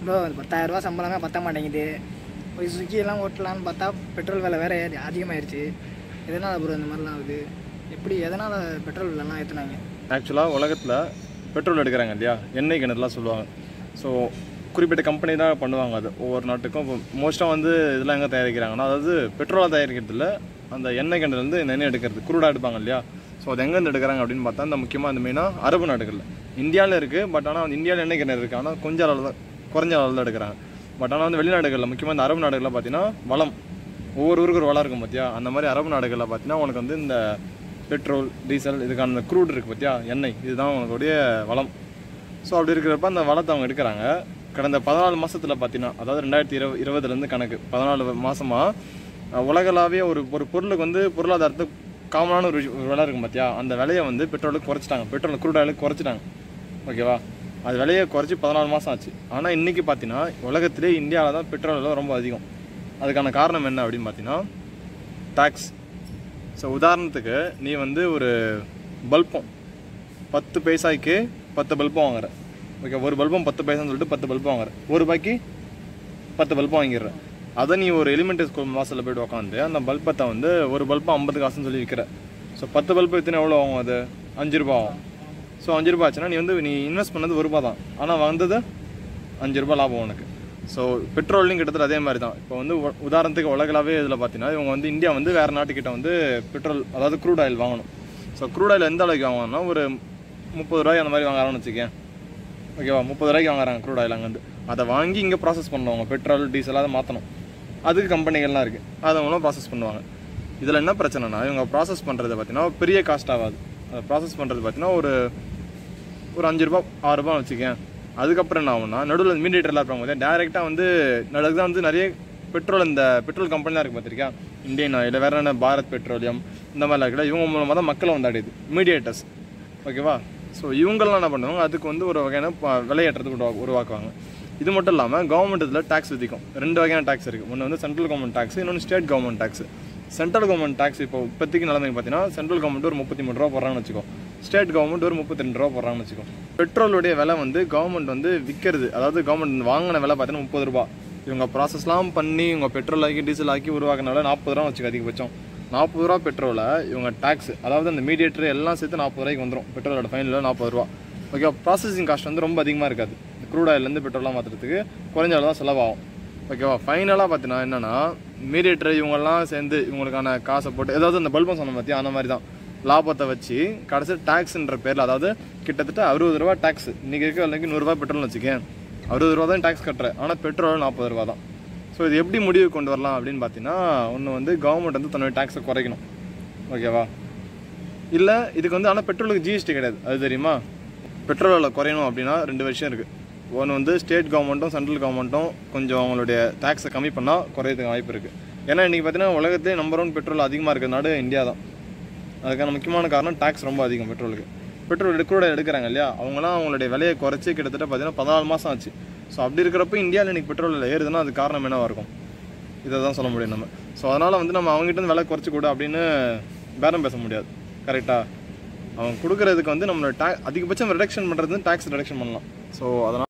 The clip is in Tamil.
ப்ரோ பத்தாயிரரூபா சம்பளமே பத்த மாட்டேங்குது போய் சுக்கி எல்லாம் ஓட்டலான்னு பார்த்தா பெட்ரோல் விலை வேற ஏறி- அதிகமாயிருச்சு எதனால் ப்ரோ இந்த மாதிரிலாம் ஆகுது எப்படி எதனால் பெட்ரோல் விலைலாம் ஏற்றுனாங்க ஆக்சுவலாக உலகத்தில் பெட்ரோல் எடுக்கிறாங்க இல்லையா எண்ணெய் கிணறுலாம் சொல்லுவாங்க ஸோ குறிப்பிட்ட கம்பெனி தான் பண்ணுவாங்க அது ஒவ்வொரு நாட்டுக்கும் இப்போ மோஸ்ட்டாக வந்து இதெல்லாம் எங்கே தயாரிக்கிறாங்கன்னா அதாவது பெட்ரோலாக தயாரிக்கிறதுல அந்த எண்ணெய் கிணறுலேருந்து இந்த எண்ணெய் எடுக்கிறது குருடாக எடுப்பாங்க இல்லையா ஸோ அது எங்கேருந்து எடுக்கிறாங்க அப்படின்னு பார்த்தா இந்த முக்கியமாக இந்த மெயினாக அரபு நாடுகளில் இந்தியாவில் இருக்குது பட் ஆனால் இந்தியாவில் எண்ணெய் கிணறு இருக்குது ஆனால் கொஞ்சம் அளவு தான் குறைஞ்ச அளவில் தான் எடுக்கிறாங்க பட் ஆனால் வந்து வெளிநாடுகளில் முக்கியமாக இந்த அரபு நாடுகளில் பார்த்தீங்கன்னா வளம் ஒவ்வொரு ஊருக்கு ஒரு வளம் இருக்கும் பார்த்தியா அந்த மாதிரி அரபு நாடுகளில் பார்த்தீங்கன்னா உனக்கு வந்து இந்த பெட்ரோல் டீசல் இதுக்கான இந்த க்ரூட் இருக்குது பார்த்தியா எண்ணெய் இதுதான் உனக்குடைய வளம் ஸோ அப்படி இருக்கிறப்ப அந்த வளத்தை அவங்க எடுக்கிறாங்க கடந்த பதினாலு மாசத்துல பார்த்தீங்கன்னா அதாவது ரெண்டாயிரத்தி இருபது இருபதுலேருந்து கணக்கு பதினாலு மாசமாக உலகளாவே ஒரு ஒரு பொருளுக்கு வந்து பொருளாதாரத்துக்கு காமனான ஒரு விஷயம்- ஒரு விலை இருக்கும் பார்த்தியா அந்த விலையை வந்து பெட்ரோலுக்கு குறைச்சிட்டாங்க பெட்ரோல் க்ரூட் ஆயிலுக்கு குறைச்சிட்டாங்க ஓகேவா அது விலையை குறைச்சி பதினாலு மாதம் ஆச்சு ஆனால் இன்றைக்கி பார்த்தீங்கன்னா உலகத்திலே இந்தியாவில் தான் பெட்ரோல் விலை ரொம்ப அதிகம் அதுக்கான காரணம் என்ன அப்படின்னு பார்த்தீங்கன்னா டேக்ஸ் ஸோ உதாரணத்துக்கு நீ வந்து ஒரு பல்பம் பத்து பைசாய்க்கு பத்து பல்பம் வாங்குற ஓகே ஒரு பல்பம் பத்து பைசான்னு சொல்லிட்டு பத்து பல்பம் வாங்குற ஒரு ரூபாய்க்கு பத்து பல்பம் வாங்கிடுற அதை நீ ஒரு எலிமெண்ட்ரி ஸ்கூல் வாசலில் போய்ட்டு உட்காந்து அந்த பல்பத்தை வந்து ஒரு பல்பு ஐம்பது காசுன்னு சொல்லி விற்கிற ஸோ பத்து பல்பு எத்தனை எவ்வளோ ஆகும் அது அஞ்சு ரூபா ஆகும் ஸோ அஞ்சு ரூபா ஆச்சுன்னா நீ வந்து நீ இன்வெஸ்ட் பண்ணது ஒரு ரூபா தான் ஆனால் வந்தது அஞ்சு ரூபாய் லாபம் உனக்கு ஸோ பெட்ரோல்லையும் கிட்டத்தட்ட அதே மாதிரி தான் இப்போ வந்து உ- உதாரணத்துக்கு உலகளாவே இதில் பார்த்தீங்கன்னா இவங்க வந்து இந்தியா வந்து வேறு நாட்டுக்கிட்ட வந்து பெட்ரோல் அதாவது க்ரூட் ஆயில் வாங்கணும் ஸோ க்ரூட் ஆயில் எந்த அளவுக்கு வாங்கணும்னா ஒரு முப்பது ரூபாய் அந்த மாதிரி வாங்குறான்னு வச்சுக்கேன் ஓகேவா முப்பது ரூபாய்க்கு வாங்குறாங்க க்ரூட் ஆயில் அங்கேருந்து அதை வாங்கி இங்கே ப்ராசஸ் பண்ணுவாங்க பெட்ரோல் டீசல் அதை மாற்றணும் அதுக்கு கம்பெனிகள்லாம் இருக்குது அதை மூலம் ப்ராசஸ் பண்ணுவாங்க இதில் என்ன பிரச்சனைனா இவங்க ப்ராசஸ் பண்ணுறது பார்த்தீங்கன்னா பெரிய காஸ்ட் ஆகாது அதை ப்ராசஸ் பண்ணுறது பார்த்தீங்கன்னா ஒரு ஒரு அஞ்சு ரூபா ஆறு ரூபா வச்சுக்கேன் அதுக்கப்புறம் என்ன ஆகும்னா நடுவில் மீடியேட்டர்லாம் இருப்பாங்க பார்த்தா டேரெக்டாக வந்து நடுவுக்கு தான் வந்து நிறைய பெட்ரோல் இந்த பெட்ரோல் கம்பெனிலாம் இருக்குது பார்த்திருக்கியா இந்தியன் ஆயில் வேற என்ன பாரத் பெட்ரோலியம் இந்த மாதிரிலாம் இருக்குல்ல இவங்க மூலமாக தான் மக்களை வந்து அடையுது மீடியேட்டர்ஸ் ஓகேவா ஸோ இவங்கெல்லாம் என்ன பண்ணுவாங்க அதுக்கு வந்து ஒரு வகையான ப- விலையேற்றத்துக்கு உருவா உருவாக்குவாங்க இது மட்டும் இல்லாமல் கவர்மெண்ட் இதில் டேக்ஸ் விதிக்கும் ரெண்டு வகையான டேக்ஸ் இருக்குது ஒன்று வந்து சென்ட்ரல் கவர்மெண்ட் டேக்ஸ் இன்னொன்று state government tax central government tax இப்போ இப்போதைக்கு நிலைமை பார்த்தீங்கன்னா சென்ட்ரல் கவர்மெண்ட் ஒரு முப்பத்தி மூணு ரூபா போடுறாங்கன்னு வச்சுக்கோ ஸ்டேட் கவர்மெண்ட் ஒரு முப்பத்தி ரெண்டு ரூபா போடுறாங்கன்னு வச்சுக்கோ பெட்ரோலுடைய விலை வந்து கவர்மெண்ட் வந்து விற்கிறது அதாவது கவர்மெண்ட் வாங்கின விலை பார்த்தீங்கன்னா முப்பது ரூபா இவங்க ப்ராசஸ்லாம் பண்ணி இவங்க பெட்ரோல் ஆக்கி டீசல் ஆக்கி உருவாக்குனால நாற்பது ரூபா வச்சுக்க அதிகபட்சம் நாற்பது ரூபா பெட்ரோலை இவங்க டேக்ஸ் அதாவது அந்த மீடியேட்டர் எல்லாம் சேர்த்து நாற்பது ரூபாய்க்கு வந்துடும் பெட்ரோலோட ஃபைனலில் நாற்பது ரூபா ஓகே ப்ராசஸிங் காஸ்ட் வந்து ரொம்ப அதிகமாக இருக்காது க்ரூட் ஆயிலேருந்து பெட்ரோலாம் மாற்றுறதுக்கு குறைஞ்ச அளவு தான் செலவாகும் ஓகேவா ஃபைனலாக பார்த்தீங்கன்னா என்னன்னா மீடியேட்டர் இவங்கெல்லாம் சேர்ந்து இவங்களுக்கான காசை போட்டு ஏதாவது அந்த பல்பம் சொன்ன பார்த்தியா அந்த மாதிரி தான் லாபத்தை வச்சு கடைசி டேக்ஸ்ன்ற பேரில் அதாவது கிட்டத்தட்ட அறுபது ரூபா டேக்ஸ் இன்றைக்கி இருக்க விலைக்கு நூறுரூவா பெட்ரோல்னு வச்சுக்கேன் அறுபது ரூபா தான் டேக்ஸ் கட்டுறேன் ஆனால் பெட்ரோல் நாற்பது ரூபா தான் ஸோ இது எப்படி முடிவு கொண்டு வரலாம் அப்படின்னு பார்த்தீங்கன்னா ஒன்று வந்து கவர்மெண்ட் வந்து தன்னுடைய டேக்ஸை குறைக்கணும் ஓகேவா இல்லை இதுக்கு வந்து ஆனால் பெட்ரோலுக்கு ஜிஎஸ்டி கிடையாது அது தெரியுமா பெட்ரோல் விலை குறையணும் அப்படின்னா ரெண்டு விஷயம் இருக்குது ஒன்று வந்து ஸ்டேட் கவர்மெண்ட்டும் சென்ட்ரல் கவர்மெண்ட்டும் கொஞ்சம் அவங்களுடைய டேக்ஸை கம்மி பண்ணால் குறையறதுக்கு வாய்ப்பு இருக்குது ஏன்னா இன்றைக்கி பார்த்தீங்கன்னா உலகத்திலே நம்பர் ஒன் பெட்ரோல் அதிகமாக இருக்கிற நாடு இந்தியா தான் அதுக்கான முக்கியமான காரணம் டேக்ஸ் ரொம்ப அதிகம் பெட்ரோலுக்கு பெட்ரோல் எடுக்கூட எடுக்கிறாங்க இல்லையா அவங்களாம் அவங்களுடைய விலையை குறைச்சி கிட்டத்தட்ட பார்த்தீங்கன்னா பதினாலு மாதம் ஆச்சு ஸோ அப்படி இருக்கிறப்ப இந்தியாவில் இன்னைக்கு பெட்ரோல் விலை ஏறுதுன்னா அது காரணம் என்னவா இருக்கும் இதை தான் சொல்ல முடியும் நம்ம ஸோ அதனால் வந்து நம்ம அவங்ககிட்ட இருந்து விலை குறைச்சி கொடு அப்படின்னு பேரம் பேச முடியாது கரெக்டாக அவங்க கொடுக்குறதுக்கு வந்து நம்மளோட டே அதிகபட்சம் ரிடக்ஷன் பண்ணுறது டேக்ஸ் ரிடக்ஷன் பண்ணலாம் ஸோ அதனால்